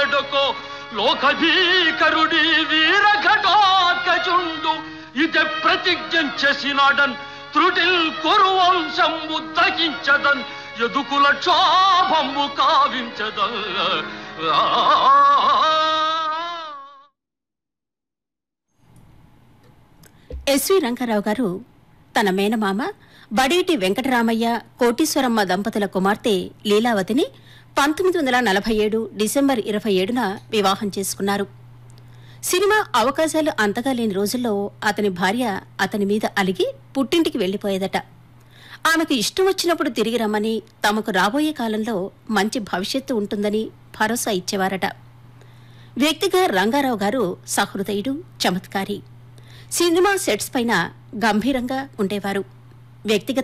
నేడొకో లోకభీకరుడి వీర ఘటోత్కచుండు ఇదే ప్రతిజ్ఞ చేసినాడన్ త్రుటిల్ కురువంశంబు దహించదన్ ఎదుకుల క్షోభంబు కావించదన్ ఆ ఎస్వి రంగారావు గారు తన మేనమామ బడేటి వెంకటరామయ్య కోటీశ్వరమ్మ దంపతుల కుమార్తె లీలావతిని పంతొమ్మిది వందల నలభై ఏడు డిసెంబర్ ఇరవై ఏడున వివాహం చేసుకున్నారు సినిమా అవకాశాలు అంతగా లేని రోజుల్లో అతని భార్య అతని మీద అలిగి పుట్టింటికి వెళ్లిపోయేదట ఆమెకు ఇష్టం వచ్చినప్పుడు తిరిగి రమ్మని తమకు రాబోయే కాలంలో మంచి భవిష్యత్తు ఉంటుందని భరోసా ఇచ్చేవారట వ్యక్తిగా రంగారావు గారు సహృదయుడు చమత్కారి సినిమా సెట్స్ పైన గంభీరంగా ఉండేవారు వ్యక్తిగత